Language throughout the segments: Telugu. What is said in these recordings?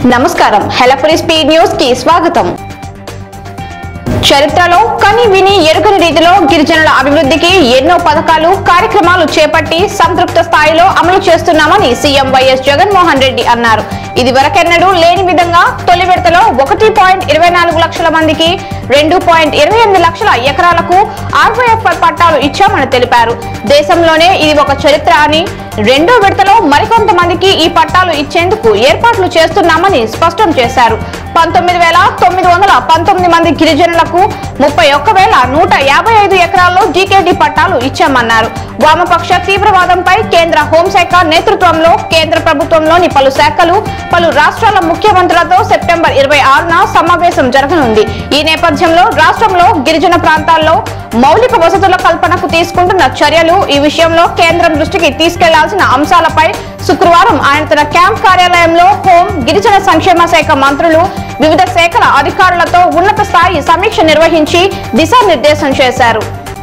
నమస్కారం హెలపురి స్పీడ్ న్యూస్ కి స్వాగతం చరిత్రలో కని విని ఎరుగని రీతిలో గిరిజనుల అభివృద్ధికి ఎన్నో పథకాలు కార్యక్రమాలు చేపట్టి సంతృప్త స్థాయిలో అమలు చేస్తున్నామని సీఎం వైఎస్ జగన్మోహన్ రెడ్డి అన్నారు ఇది వరకెన్నడూ లేని విధంగా తొలి విడతలో ఒకటి పాయింట్ ఇరవై నాలుగు లక్షల మందికి రెండు పాయింట్ ఇరవై ఎనిమిది లక్షల ఎకరాలకు ఆర్వైఎఫ్ పట్టాలు ఇచ్చామని తెలిపారు దేశంలోనే ఇది ఒక చరిత్ర అని రెండో విడతలో మరికొంతమందికి ఈ పట్టాలు ఇచ్చేందుకు ఏర్పాట్లు చేస్తున్నామని స్పష్టం చేశారు పంతొమ్మిది వేల తొమ్మిది వందల పంతొమ్మిది మంది గిరిజనులకు ముప్పై ఒక్క వేల నూట యాభై ఐదు ఎకరాల్లో జీకేటీ పట్టాలు ఇచ్చామన్నారు వామపక్ష తీవ్రవాదంపై కేంద్ర హోంశాఖ నేతృత్వంలో కేంద్ర ప్రభుత్వంలోని పలు శాఖలు పలు రాష్ట్రాల ముఖ్యమంత్రులతో సెప్టెంబర్ ఇరవై ఆరున సమావేశం జరగనుంది ఈ నేపథ్యంలో రాష్ట్రంలో గిరిజన ప్రాంతాల్లో మౌలిక వసతుల కల్పనకు తీసుకుంటున్న చర్యలు ఈ విషయంలో కేంద్రం దృష్టికి తీసుకెళ్లాల్సిన అంశాలపై శుక్రవారం ఆయన తన క్యాంప్ కార్యాలయంలో హోం గిరిజన సంక్షేమ శాఖ మంత్రులు వివిధ శాఖల అధికారులతో ఉన్నత స్థాయి సమీక్ష నిర్వహించి దిశానిర్దేశం చేశారు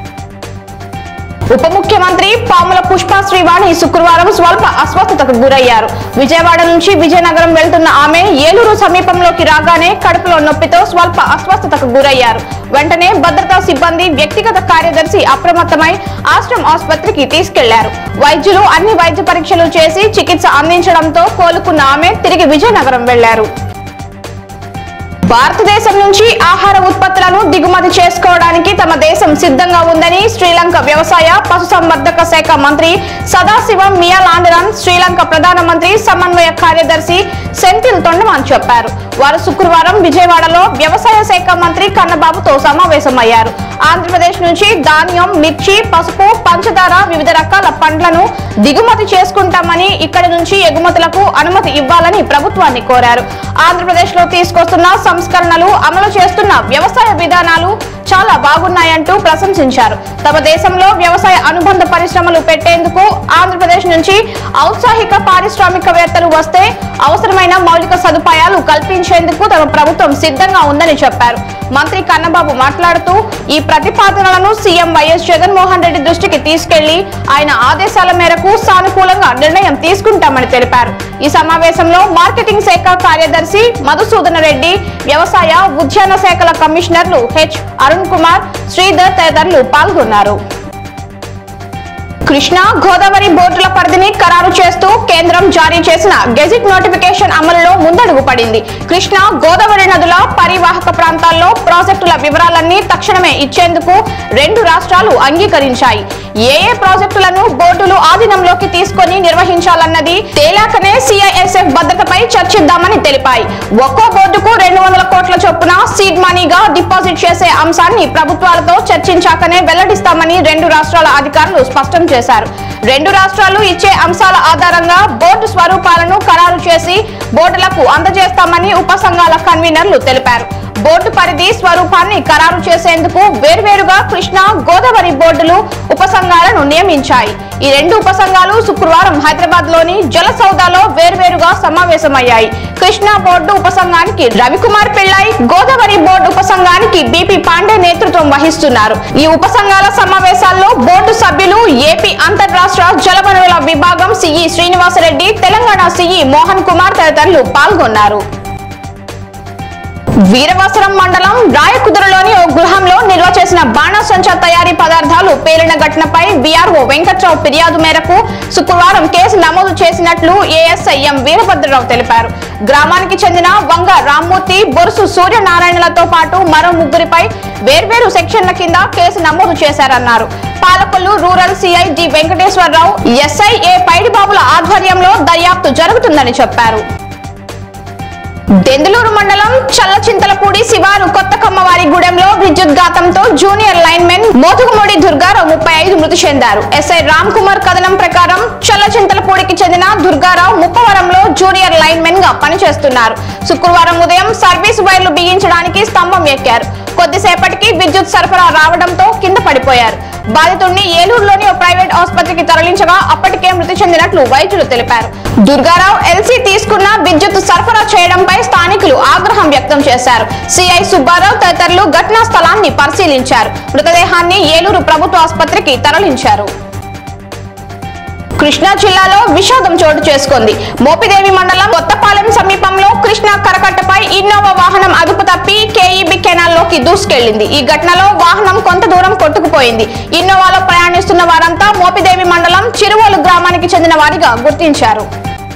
ఉప ముఖ్యమంత్రి పాముల పుష్ప శ్రీవాణి శుక్రవారం స్వల్ప అస్వస్థతకు గురయ్యారు విజయవాడ నుంచి విజయనగరం వెళ్తున్న ఆమె ఏలూరు సమీపంలోకి రాగానే కడుపులో నొప్పితో స్వల్ప అస్వస్థతకు గురయ్యారు వెంటనే భద్రతా సిబ్బంది వ్యక్తిగత కార్యదర్శి అప్రమత్తమై ఆశ్రమ్ ఆసుపత్రికి తీసుకెళ్లారు వైద్యులు అన్ని వైద్య పరీక్షలు చేసి చికిత్స అందించడంతో కోలుకున్న ఆమె తిరిగి విజయనగరం వెళ్లారు భారతదేశం నుంచి ఆహార ఉత్పత్తులను దిగుమతి చేసుకోవడానికి తమ దేశం సిద్ధంగా ఉందని శ్రీలంక వ్యవసాయ పశుసంవర్ధక శాఖ మంత్రి సదాశివం మియాలాండరన్ శ్రీలంక ప్రధానమంత్రి సమన్వయ కార్యదర్శి సెంథిల్ తొండమాన్ చెప్పారు వారు శుక్రవారం విజయవాడలో వ్యవసాయ శాఖ మంత్రి కన్నబాబుతో సమావేశమయ్యారు ఆంధ్రప్రదేశ్ నుంచి ధాన్యం మిర్చి పసుపు పంచదార వివిధ రకాల పండ్లను దిగుమతి చేసుకుంటామని ఇక్కడి నుంచి ఎగుమతులకు అనుమతి ఇవ్వాలని ప్రభుత్వాన్ని కోరారు ఆంధ్రప్రదేశ్ లో తీసుకొస్తున్న సంస్కరణలు అమలు చేస్తున్న వ్యవసాయ విధానాలు చాలా బాగున్నాయంటూ ప్రశంసించారు తమ దేశంలో వ్యవసాయ అనుబంధ పరిశ్రమలు పెట్టేందుకు ఆంధ్రప్రదేశ్ నుంచి ఔత్సాహిక పారిశ్రామికవేత్తలు వస్తే అవసరమైన మౌలిక సదుపాయాలు కల్పించేందుకు తమ ప్రభుత్వం సిద్ధంగా ఉందని చెప్పారు మంత్రి కన్నబాబు మాట్లాడుతూ ఈ ప్రతిపాదనలను సీఎం వైఎస్ జగన్మోహన్ రెడ్డి దృష్టికి తీసుకెళ్లి ఆయన ఆదేశాల మేరకు సానుకూలంగా నిర్ణయం తీసుకుంటామని తెలిపారు ఈ సమావేశంలో మార్కెటింగ్ శాఖ కార్యదర్శి మధుసూదన రెడ్డి వ్యవసాయ ఉద్యాన శాఖల కమిషనర్లు హెచ్ అరుణ్ కుమార్ శ్రీధర్ తదితరులు పాల్గొన్నారు కృష్ణా గోదావరి బోర్డుల పరిధిని ఖరారు చేస్తూ కేంద్రం జారీ చేసిన గెజిట్ నోటిఫికేషన్ అమలులో ముందడుగు పడింది కృష్ణా గోదావరి నదుల పరివాహక ప్రాంతాల్లో ప్రాజెక్టుల వివరాలన్నీ తక్షణమే ఇచ్చేందుకు రెండు రాష్ట్రాలు అంగీకరించాయి ఏ ఏ ప్రాజెక్టులను బోర్డులు ఆధీనంలోకి తీసుకొని నిర్వహించాలన్నది తేలాకనే సిఐఎస్ఎఫ్ భద్రతపై చర్చిద్దామని తెలిపాయి ఒక్కో బోర్డుకు రెండు వందల కోట్ల చొప్పున సీడ్ మనీగా డిపాజిట్ చేసే అంశాన్ని ప్రభుత్వాలతో చర్చించాకనే వెల్లడిస్తామని రెండు రాష్ట్రాల అధికారులు స్పష్టం చేశారు రెండు రాష్ట్రాలు ఇచ్చే అంశాల ఆధారంగా బోర్డు స్వరూపాలను ఖరారు చేసి బోర్డులకు అందజేస్తామని ఉపసంఘాల కన్వీనర్లు తెలిపారు బోర్డు పరిధి స్వరూపాన్ని ఖరారు చేసేందుకు వేర్వేరుగా కృష్ణా గోదావరి బోర్డులు ఉపసంఘాలను నియమించాయి ఈ రెండు ఉపసంఘాలు శుక్రవారం హైదరాబాద్ లోని జల సౌదాలో వేర్వేరుగా సమావేశమయ్యాయి కృష్ణా బోర్డు ఉపసంఘానికి రవికుమార్ పిళ్ళై గోదావరి బోర్డు ఉపసంఘానికి బీపీ పాండే నేతృత్వం వహిస్తున్నారు ఈ ఉపసంఘాల సమావేశాల్లో బోర్డు సభ్యులు ఏపీ అంతర్రాష్ట్ర జలవనరుల విభాగం సిఈ శ్రీనివాసరెడ్డి తెలంగాణ సిఈ మోహన్ కుమార్ తదితరులు పాల్గొన్నారు వీరవసరం మండలం రాయకుదురులోని ఓ గృహంలో నిల్వ చేసిన బాణాసంచా తయారీ పదార్థాలు పేలిన ఘటనపై బీఆర్ఓ వెంకట్రావు ఫిర్యాదు మేరకు శుక్రవారం కేసు నమోదు చేసినట్లు ఏఎస్ఐ ఎం వీరభద్రరావు తెలిపారు గ్రామానికి చెందిన వంగ రామ్మూర్తి బొరుసు సూర్యనారాయణలతో పాటు మరో ముగ్గురిపై వేర్వేరు సెక్షన్ల కింద కేసు నమోదు చేశారన్నారు Palakollu rural CI D Venkateswara Rao SI A పైడిబాబుల ఆధ్వర్యంలో దర్యాప్తు జరుగుతుందని చెప్పారు దెందులూరు మండలం చల్లచింతలపూడి శివారు కొత్త కమ్మవారి గూడెంలో విద్యుద్ఘాతంతో జూనియర్ లైన్మెన్ మోతుగుమూడి దుర్గారావు ముప్పై ఐదు మృతి చెందారు ఎస్ఐ రామ్ కుమార్ కథనం ప్రకారం చల్లచింతలపూడికి చెందిన దుర్గారావు ముప్పవరంలో జూనియర్ లైన్మెన్ గా పనిచేస్తున్నారు శుక్రవారం ఉదయం సర్వీస్ వైర్లు బిగించడానికి స్తంభం ఎక్కారు కొద్దిసేపటికి విద్యుత్ సరఫరా రావడంతో కింద పడిపోయారు బాధితుడిని ఏలూరులోని ఓ ప్రైవేట్ ఆసుపత్రికి తరలించగా అప్పటికే మృతి చెందినట్లు వైద్యులు తెలిపారు దుర్గారావు ఎల్సీ తీసుకున్న విద్యుత్ సరఫరా చేయడంపై స్థానికులు ఆగ్రహం వ్యక్తం చేశారు సిఐ సుబ్బారావు తదితరులు ఘటనా స్థలాన్ని పరిశీలించారు మృతదేహాన్ని ఏలూరు ప్రభుత్వ ఆసుపత్రికి తరలించారు కృష్ణా జిల్లాలో విషాదం చోటు చేసుకుంది మోపిదేవి మండలం కొత్తపాలెం సమీపంలో కృష్ణా కరకట్టపై ఇన్నోవా వాహనం అదుపు తప్పి కేఈబి కెనాల్లోకి దూసుకెళ్లింది ఈ ఘటనలో వాహనం కొంత దూరం కొట్టుకుపోయింది ఇన్నోవాలో ప్రయాణిస్తున్న వారంతా మోపిదేవి మండలం చిరువోలు గ్రామానికి చెందిన వారిగా గుర్తించారు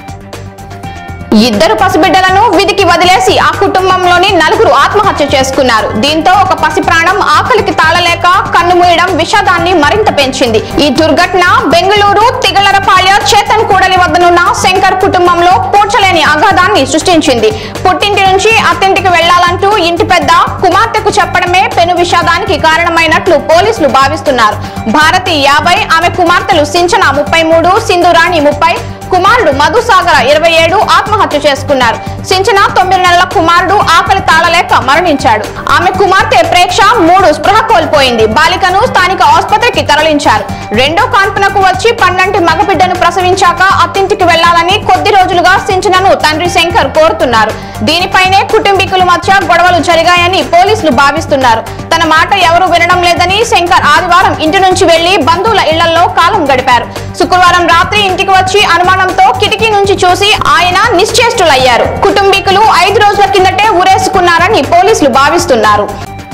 ఇద్దరు పసిబిడ్డలను విధికి వదిలేసి ఆ కుటుంబంలోని నలుగురు ఆత్మహత్య చేసుకున్నారు దీంతో ఒక పసి ప్రాణం ఆకలికి తాళలేక కన్ను మూయడం విషాదాన్ని మరింత పెంచింది ఈ దుర్ఘటన బెంగళూరు తిగలరపాళ్య చేతన్ కూడలి వద్దనున్న శంకర్ కుటుంబంలో పూడ్చలేని అగాధాన్ని సృష్టించింది పుట్టింటి నుంచి అత్తింటికి వెళ్లాలంటూ ఇంటి పెద్ద కుమార్తెకు చెప్పడమే పెను విషాదానికి కారణమైనట్లు పోలీసులు భావిస్తున్నారు భారతి యాభై ఆమె కుమార్తెలు సించన ముప్పై మూడు సింధురాణి ముప్పై కుమారుడు మధుసాగర ఇరవై ఏడు ఆత్మహత్య చేసుకున్నారు సించన తొమ్మిది నెలల కుమారుడు ఆకలి తాళలేక మరణించాడు ఆమె కుమార్తె ప్రేక్ష మూడు స్పృహ కోల్పోయింది బాలికను స్థానిక ఆసుపత్రికి తరలించారు రెండో కాన్పునకు వచ్చి పన్నంటి మగబిడ్డను ప్రసవించాక అత్తింటికి వెళ్లాలని కొద్ది రోజులుగా సించనను తండ్రి శంకర్ కోరుతున్నారు దీనిపైనే కుటుంబీకుల మధ్య గొడవలు జరిగాయని పోలీసులు భావిస్తున్నారు తన మాట ఎవరు వినడం లేదని శంకర్ ఆదివారం ఇంటి నుంచి వెళ్లి బంధువుల ఇళ్లలో కాలం గడిపారు శుక్రవారం రాత్రి ఇంటికి వచ్చి అనుమానంతో కిటికీ నుంచి చూసి ఆయన నిశ్చేష్టులయ్యారు కుటుంబీకులు ఐదు రోజుల కిందటే ఉరేసుకున్నారని పోలీసులు భావిస్తున్నారు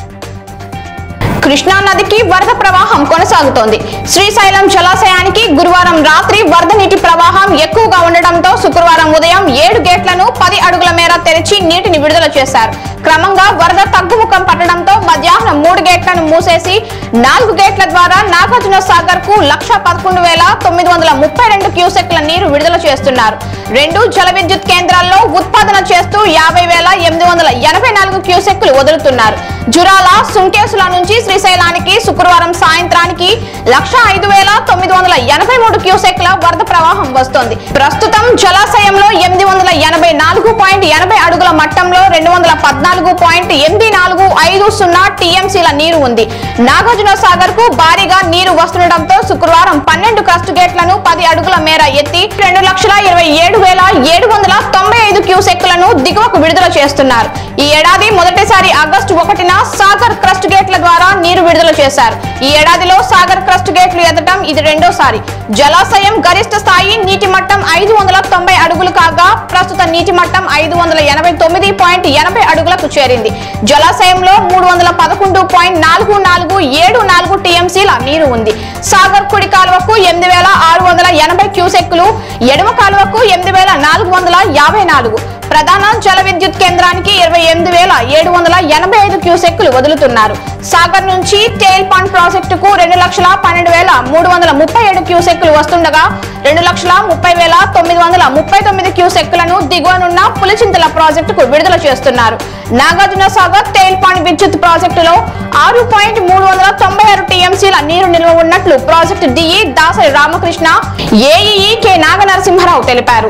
కృష్ణా నదికి వరద ప్రవాహం కొనసాగుతోంది శ్రీశైలం జలాశయానికి గురువారం రాత్రి వరద నీటి ప్రవాహం ఎక్కువగా ఉండడంతో శుక్రవారం ఉదయం ఏడు గేట్లను పది అడుగుల మేర తెరిచి నీటిని విడుదల చేశారు క్రమంగా వరద తగ్గుముఖం పట్టడంతో మధ్యాహ్నం మూడు గేట్లను మూసేసి నాలుగు గేట్ల ద్వారా నాగార్జున సాగర్ కు లక్ష పదకొండు వేల తొమ్మిది వందల ముప్పై రెండు క్యూసెక్ల నీరు విడుదల చేస్తున్నారు రెండు జల విద్యుత్ కేంద్రాల్లో ఉత్పాదన చేస్తూ యాభై వేల ఎనిమిది వందల ఎనభై నాలుగు క్యూసెక్లు వదులుతున్నారు జురాల సుంకేసుల నుంచి శ్రీశైలానికి శుక్రవారం సాయంత్రానికి లక్ష ఐదు వేల తొమ్మిది వందల ఎనభై మూడు క్యూసెక్ల వరద ప్రవాహం వస్తోంది ప్రస్తుతం జలాశయంలో ఎనిమిది వందల ఎనభై నాలుగు పాయింట్ ఎనభై అడుగుల మట్టంలో రెండు వందల పద్నాలుగు పాయింట్ ఎనిమిది నాలుగు ఐదు సున్నా టీఎంసీల నీరు ఉంది నాగార్జున సాగర్ కు భారీగా నీరు వస్తుండటంతో శుక్రవారం పన్నెండు క్రస్ట్ గేట్లను పది అడుగుల మేర ఎత్తి రెండు లక్షల ఇరవై ఏడు వేల ఏడు వందల తొంభై ఐదు క్యూసెక్లను దిగువకు విడుదల చేస్తున్నారు ఈ ఏడాది మొదటిసారి ఆగస్టు ఒకటిన సాగర్ క్రస్ట్ గేట్ల ద్వారా నీరు విడుదల చేశారు ఈ ఏడాదిలో సాగర్ క్రస్ట్ గేట్లు ఎత్తడం ఇది రెండోసారి జలాశయం గరిష్ట స్థాయి నీటి మట్టం ఐదు వందల తొంభై అడుగులు కాగా ప్రస్తుత నీటి మట్టం ఐదు వందల ఎనభై తొమ్మిది పాయింట్ ఎనభై అడుగులకు చేరింది జలాశయంలో మూడు వందల పదకొండు పాయింట్ నాలుగు నాలుగు ఏడు నాలుగు టీఎంసీల నీరు ఉంది సాగర్ కుడి కాలువకు ఎనిమిది వేల ఆరు వందల ఎనభై క్యూసెక్లు ఎడమ కాలువకు ఎనిమిది వేల నాలుగు వందల యాభై నాలుగు ప్రధాన జల విద్యుత్ కేంద్రానికి ఇరవై ఎనిమిది వేల ఏడు వందల ఎనభై ఐదు క్యూసెక్లు వదులుతున్నారు సాగర్ నుంచి టేల్ పాండ్ ప్రాజెక్టుకు రెండు లక్షల పన్నెండు వేల మూడు వందల ముప్పై ఏడు క్యూసెక్లు వస్తుండగా రెండు లక్షల ముప్పై వేల తొమ్మిది వందల ముప్పై తొమ్మిది క్యూసెక్లను దిగువనున్న పులిచింతల ప్రాజెక్టుకు విడుదల చేస్తున్నారు నాగార్జున సాగర్ టేల్ పాండ్ విద్యుత్ ప్రాజెక్టులో ఆరు పాయింట్ మూడు వందల తొంభై ఆరు టీఎంసీల నీరు నిల్వ ఉన్నట్లు project DE Dasari Ramakrishna AEE K Naganarasimha Rao తెలిపారు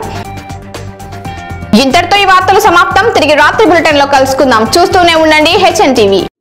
ఇంతటితో ఈ వార్తలు సమాప్తం తిరిగి రాత్రి బులెటిన్ లో కలుసుకుందాం చూస్తూనే ఉండండి హెచ్ఎన్ టీవీ